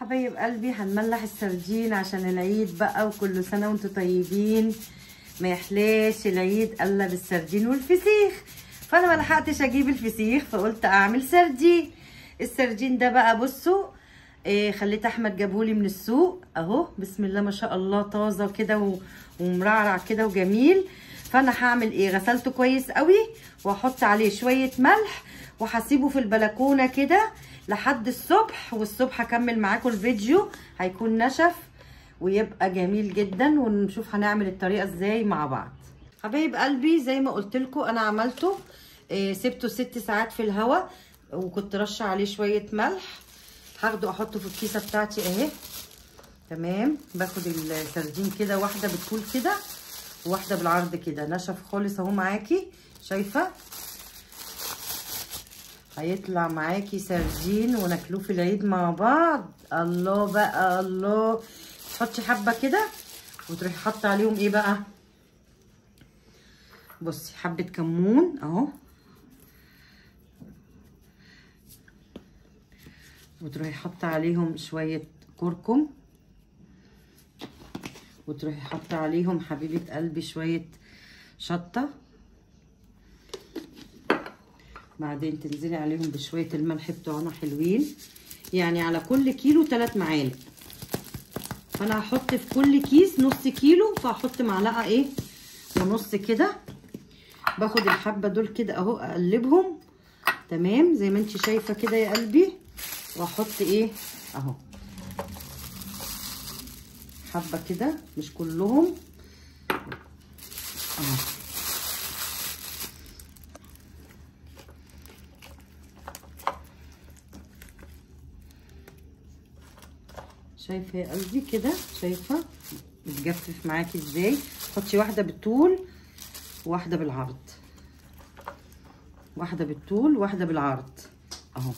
حبايب قلبي هنملح السردين عشان العيد بقى وكل سنة وانتم طيبين ما يحلاش العيد الا بالسردين والفسيخ فانا ما لحقتش اجيب الفسيخ فقلت اعمل سردين السردين ده بقى بصوا إيه خليت احمد جابهولي من السوق اهو بسم الله ما شاء الله طازه كده و- ومرعرع كده وجميل فانا هعمل ايه غسلته كويس قوي واحط عليه شويه ملح وهسيبه في البلكونه كده لحد الصبح والصبح هكمل معاكم الفيديو هيكون نشف ويبقى جميل جدا ونشوف هنعمل الطريقه ازاي مع بعض حبايب قلبي زي ما قلت لكم انا عملته إيه سبته ست ساعات في الهواء وكنت رشه عليه شويه ملح هاخده احطه في الكيسه بتاعتي اهي تمام باخد السردين كده واحده بالطول كده وواحده بالعرض كده نشف خالص اهو معاكي شايفه هيطلع معاكي سردين وناكلوه في العيد مع بعض الله بقى الله تحطي حبه كده وتروحي حاطه عليهم ايه بقى بصي حبه كمون اهو وتروحي حاطه عليهم شويه كركم وتروحي حاطه عليهم حبيبه قلبي شويه شطه بعدين تنزلي عليهم بشويه الملح بتوعنا حلوين يعني على كل كيلو ثلاث معالق فانا هحط في كل كيس نص كيلو فهحط معلقه ايه ونص كده باخد الحبه دول كده اهو اقلبهم تمام زي ما انت شايفه كده يا قلبي واحط ايه اهو حبه كده مش كلهم اهو شايفه يا قلبي كده شايفه بتجفف معاكي ازاي حطي واحده بالطول وواحده بالعرض واحده بالطول واحده بالعرض اهو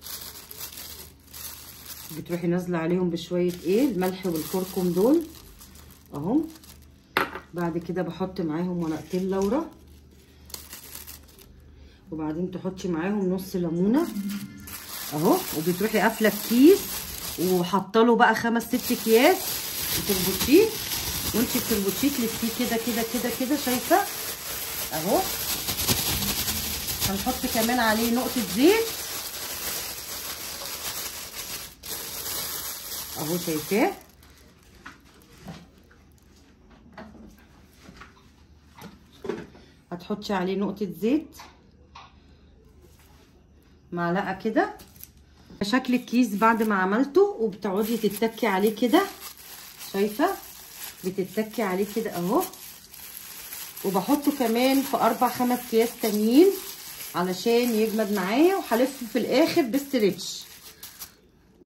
بتروحي نازله عليهم بشويه ايه الملح والكركم دول اهو بعد كده بحط معاهم ورقتين لورا وبعدين تحطي معاهم نص ليمونه اهو وبتروحي قافله الكيس وحاطه له بقى خمس ست اكياس وتربطيه وانت بتربطيه تلفيه كده كده كده كده شايفه اهو هنحط كمان عليه نقطه زيت اهو شايفاه هتحطي عليه نقطه زيت معلقه كده شكل الكيس بعد ما عملته وبتقعدي تتكي عليه كده شايفه بتتكي عليه كده اهو وبحطه كمان في اربع خمس اكياس تانيين علشان يجمد معايا وهلفه في الاخر بستريتش